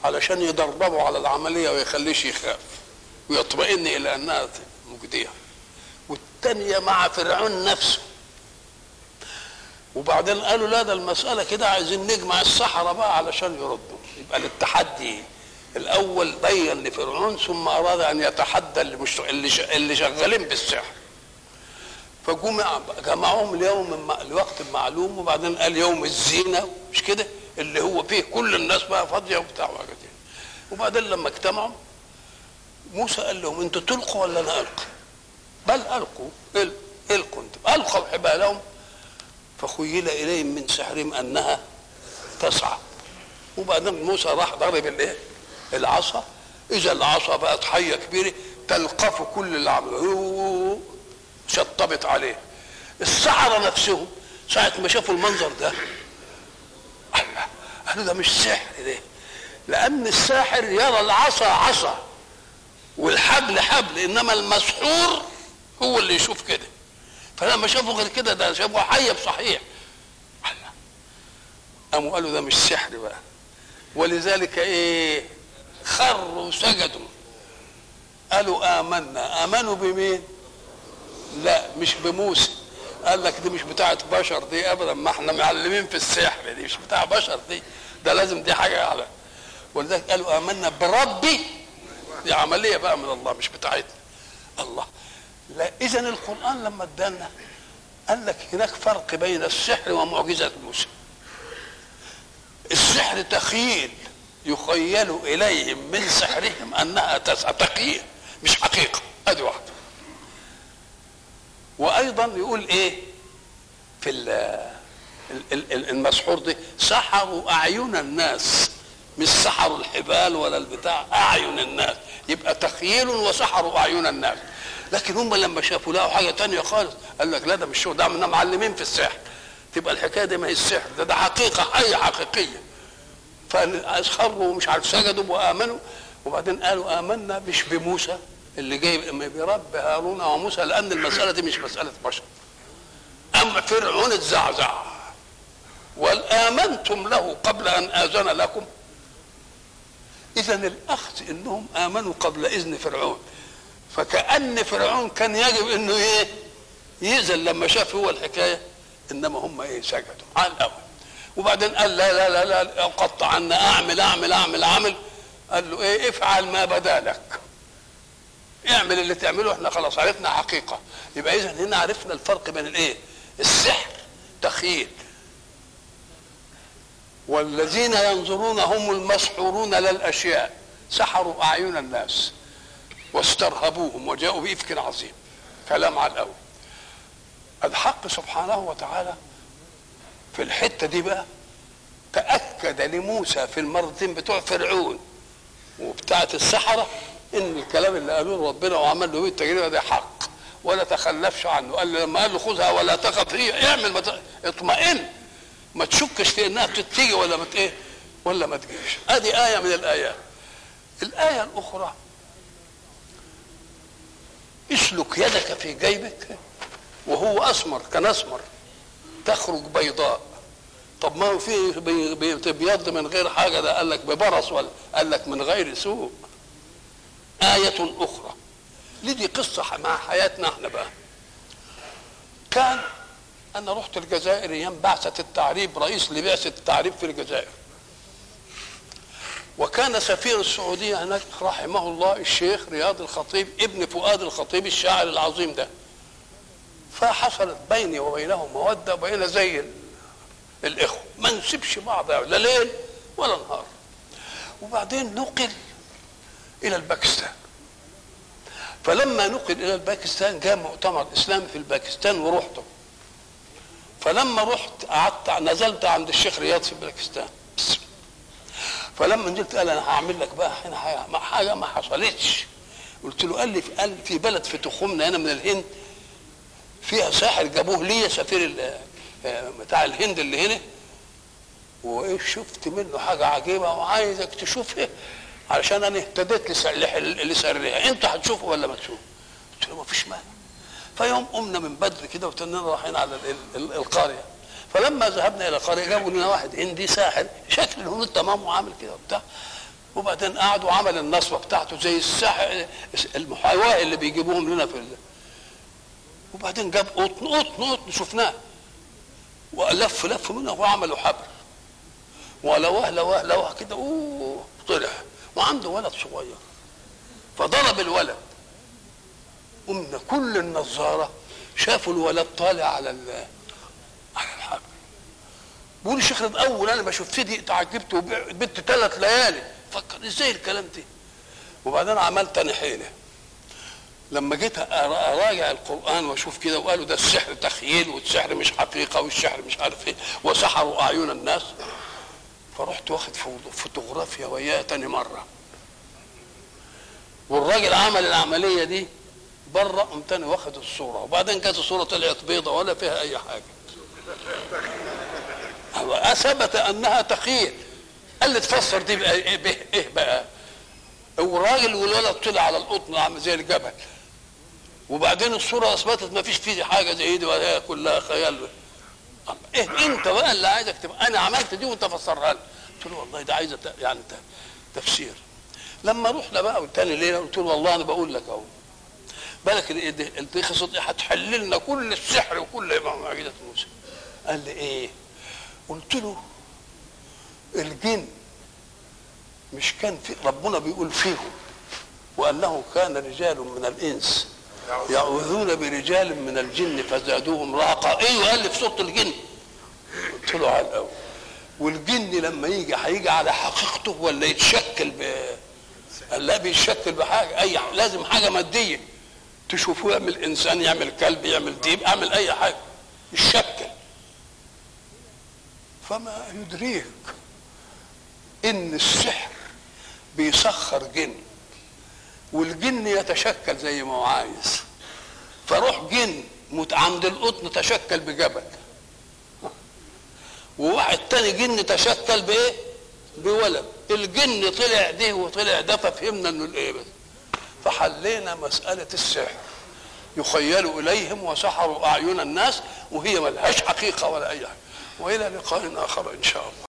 علشان يدربوا على العمليه ويخليش يخاف ويطمئن الى انها مجديه والثانيه مع فرعون نفسه وبعدين قالوا لا ده المسألة كده عايزين نجمع السحرة بقى علشان يردوا يبقى التحدي الأول بين لفرعون ثم أراد أن يتحدى اللي, مش اللي, ش... اللي شغالين بالسحر فجمع جمعهم ليوم م... لوقت معلوم وبعدين قال يوم الزينة مش كده اللي هو فيه كل الناس بقى فاضية وبتاع وحاجات وبعدين لما اجتمعوا موسى قال لهم انتوا تلقوا ولا انا القي؟ بل القوا القوا انتم القوا حبالهم فخيل اليهم من سحرهم انها تسعى وبعدين موسى راح ضرب الايه العصا اذا العصا بقت حيه كبيره تلقف كل اللي عمله شطبت عليه السحره نفسهم ساعه ما شافوا المنظر ده الله قالوا ده مش سحر ده لان الساحر يرى العصا عصا والحبل حبل انما المسحور هو اللي يشوف كده فلما شافوا غير كده ده شافوا حيه بصحيح قاموا قالوا ده مش سحر بقى ولذلك ايه خروا سجدوا قالوا امنا امنوا بمين لا مش بموسى قال لك دي مش بتاعت بشر دي ابدا ما احنا معلمين في السحر دي مش بتاع بشر دي ده لازم دي حاجه على ولذلك قالوا امنا بربي دي عمليه بقى من الله مش بتاعتنا الله لا اذا القران لما ادانا قال لك هناك فرق بين السحر ومعجزه موسى السحر تخيل يخيل اليهم من سحرهم انها تسعى تخيل مش حقيقه ادي واحده وايضا يقول ايه في المسحور دي سحروا اعين الناس مش سحروا الحبال ولا البتاع اعين الناس يبقى تخيل وسحروا اعين الناس لكن هم لما شافوا لقوا حاجه تانية خالص قال لك لا ده مش شغل ده احنا معلمين في السحر تبقى الحكايه دي ما هي السحر ده ده حقيقه حيه حقيقيه فاصخروا مش عارف سجدوا وامنوا وبعدين قالوا امنا مش بموسى اللي جاي برب هارون وموسى لان المساله دي مش مساله بشر اما فرعون اتزعزع والامنتم له قبل ان اذن لكم اذا الاخذ انهم امنوا قبل اذن فرعون فكأن فرعون كان يجب انه ايه يزل لما شاف هو الحكايه انما هم ايه سجدوا على الاول وبعدين قال لا لا لا لا قطع عنا اعمل اعمل اعمل اعمل قال له ايه افعل ما بدا لك اعمل اللي تعمله احنا خلاص عرفنا حقيقه يبقى اذا هنا عرفنا الفرق بين الايه السحر تخيل والذين ينظرون هم المسحورون للاشياء سحروا اعين الناس واسترهبوهم وجاءوا بإفك عظيم كلام على الأول الحق سبحانه وتعالى في الحتة دي بقى تأكد لموسى في المرتين بتوع فرعون وبتاعة السحرة إن الكلام اللي قالوه ربنا وعمل له التجربة دي حق ولا تخلفش عنه قال لما قال له خذها ولا تخف هي اعمل ما اطمئن ما تشكش في انها بتيجي ولا ما ايه ولا ما تجيش ادي ايه من الايات الايه الاخرى اسلك يدك في جيبك وهو اسمر كان اسمر تخرج بيضاء طب ما هو في بيبيض من غير حاجه ده قال لك ببرص ولا قال لك من غير سوء آية أخرى لدي قصة مع حياتنا احنا بقى كان أنا رحت الجزائر أيام بعثة التعريب رئيس لبعثة التعريب في الجزائر وكان سفير السعودية هناك رحمه الله الشيخ رياض الخطيب ابن فؤاد الخطيب الشاعر العظيم ده فحصلت بيني وبينه مودة بين زي الإخوة ما نسيبش بعض لا ليل ولا نهار وبعدين نقل إلى الباكستان فلما نقل إلى الباكستان جاء مؤتمر إسلامي في الباكستان ورحته فلما رحت قعدت نزلت عند الشيخ رياض في الباكستان بس فلما نزلت قال انا هعمل لك بقى هنا حاجه ما حصلتش قلت له قال لي قال في بلد في تخومنا هنا من الهند فيها ساحر جابوه لي سفير بتاع الهند اللي هنا وايه شفت منه حاجه عجيبه وعايزك تشوفها علشان انا اهتديت لسرها انت هتشوفه ولا ما تشوفه قلت له ما فيش مانع فيوم قمنا من بدري كده وتننا رايحين على القريه فلما ذهبنا الى القريه جابوا لنا واحد هندي ساحر شكل الهنود تمام وعامل كده وبتاع وبعدين قعد وعمل النصبه بتاعته زي الساحر المحاواه اللي بيجيبوهم لنا في ال... وبعدين جاب قطن قطن قطن شفناه ولف لف منه وعملوا حبل ولواه لواه لواه كده اوه طلع وعنده ولد صغير فضرب الولد قمنا كل النظاره شافوا الولد طالع على ال- على الحبل بيقول الشيخ رضا اول انا ما شفت دي تعجبت وبت ثلاث ليالي فكر ازاي الكلام ده وبعدين عملت انا حيله لما جيت أرا- اراجع القران واشوف كده وقالوا ده السحر تخيل والسحر مش حقيقه والسحر مش عارف ايه وسحروا اعين الناس فرحت واخد فوتو- فوتوغرافيا وياه تاني مره والراجل عمل العمليه دي بره قمت تاني واخد الصوره وبعدين كانت الصوره طلعت بيضه ولا فيها اي حاجه هو ثبت انها تخيل قال لي تفسر دي بقى ايه به ايه بقى والراجل والولد طلع على القطن عامل زي الجبل وبعدين الصوره اثبتت ما فيش فيه حاجه زي دي ولا هي كلها خيال ايه انت بقى اللي عايزك تبقى انا عملت دي وانت فسرها لي قلت له والله ده عايزه ت- يعني ت- تفسير لما رحنا بقى تاني ليله قلت له والله انا بقول لك اهو بالك ال- ال- القصه دي هتحل لنا كل السحر وكل معجزه موسى قال لي ايه قلت له الجن مش كان في ربنا بيقول فيهم وانه كان رجال من الانس يعوذون برجال من الجن فزادوهم رهقا ايه قال لي في سوره الجن قلت له على الاول والجن لما يجي هيجي على حقيقته ولا يتشكل ب قال لا بيتشكل بحاجه اي لازم حاجه ماديه تشوفوه يعمل انسان يعمل كلب يعمل ديب يعمل اي حاجه يتشكل فما يدريك ان السحر بيسخر جن والجن يتشكل زي ما هو عايز فروح جن مت- عند القطن تشكل بجبل وواحد تاني جن تشكل بايه بولد الجن طلع ده وطلع ده ففهمنا انه الايه بس فحلينا مسألة السحر يخيل إليهم وسحروا أعين الناس وهي ملهاش حقيقة ولا أي حاجة وإلى لقاء آخر إن شاء الله